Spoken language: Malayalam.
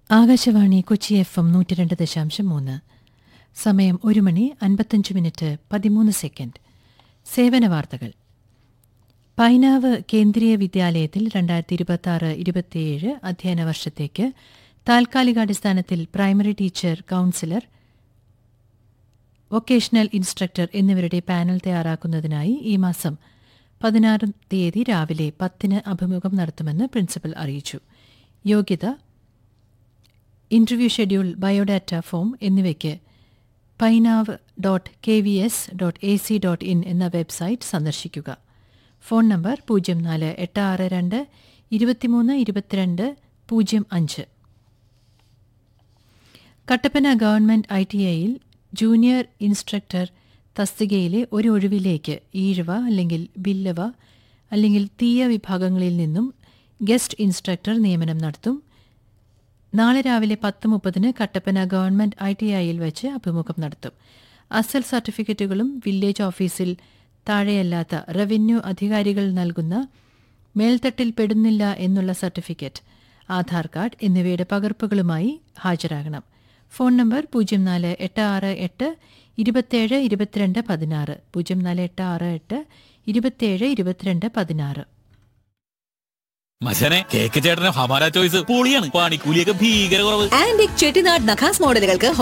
ആകാശവാണി കൊച്ചി എഫ് എം നൂറ്റി രണ്ട് ദശാംശം മൂന്ന് സമയം ഒരു മണി അൻപത്തഞ്ച് മിനിറ്റ് പതിമൂന്ന് സെക്കൻഡ് സേവന വാർത്തകൾ പൈനാവ് കേന്ദ്രീയ വിദ്യാലയത്തിൽ രണ്ടായിരത്തി ഇരുപത്തി ആറ് ഇരുപത്തിയേഴ് അധ്യയന വർഷത്തേക്ക് താൽക്കാലികാടിസ്ഥാനത്തിൽ primary teacher counsellor vocational instructor എന്നിവരുടെ പാനൽ തയ്യാറാക്കുന്നതിനായി ഈ മാസം പതിനാറാം തീയതി രാവിലെ പത്തിന് അഭിമുഖം നടത്തുമെന്ന് പ്രിൻസിപ്പൽ അറിയിച്ചു യോഗ്യത ഇന്റർവ്യൂ ഷെഡ്യൂൾ ബയോഡാറ്റ ഫോം എന്നിവയ്ക്ക് Painavu dot K V S dot A C dot in എന്ന വെബ്സൈറ്റ് സന്ദർശിക്കുക ഫോൺ നമ്പർ പൂജ്യം നാല് എട്ട് ആറ് രണ്ട് ഇരുപത്തിമൂന്ന് ഇരുപത്തിരണ്ട് പൂജ്യം അഞ്ച് കട്ടപ്പന ഗവൺമെന്റ് ഐ ടി ഐയിൽ ജൂനിയർ ഇൻസ്ട്രക്ടർ തസ്തികയിലെ ഒരു ഒഴിവിലേക്ക് ഈഴവ അല്ലെങ്കിൽ ബില്ലവ അല്ലെങ്കിൽ തീയ വിഭാഗങ്ങളിൽ നിന്നും ഗസ്റ്റ് ഇൻസ്ട്രക്ടർ നിയമനം നടത്തും നാളെ രാവിലെ പത്ത് മുപ്പതിന് കട്ടപ്പന ഗവൺമെന്റ് ഐ ടി ഐയിൽ വെച്ച് അഭിമുഖം നടത്തും അസൽ സർട്ടിഫിക്കറ്റുകളും വില്ലേജ് ഓഫീസിൽ താഴെയല്ലാത്ത റവന്യൂ അധികാരികൾ നൽകുന്ന മേൽത്തട്ടിൽ പെടുന്നില്ല എന്നുള്ള സർട്ടിഫിക്കറ്റ് ആധാർ കാർഡ് എന്നിവയുടെ പകർപ്പുകളുമായി ഹാജരാകണം ഫോൺ നമ്പർ പൂജ്യം നാല് എട്ട് ആറ് എട്ട് ഇരുപത്തേഴ് ഇരുപത്തിരണ്ട് പതിനാറ് പൂജ്യം നാല് എട്ട് ആറ് എട്ട് ഇരുപത്തേഴ് ഇരുപത്തിരണ്ട് പതിനാറ് മച്ചനെ കേക്ക് ചേട്ടന് ഹമാര ചോയ്സ് പൊളിയാണ് പണിക്കൂലിയൊക്കെ ഭീകര കുറവ് ആന്റിക് ചെട്ടിനാട് നഖാസ് മോഡലുകൾക്ക്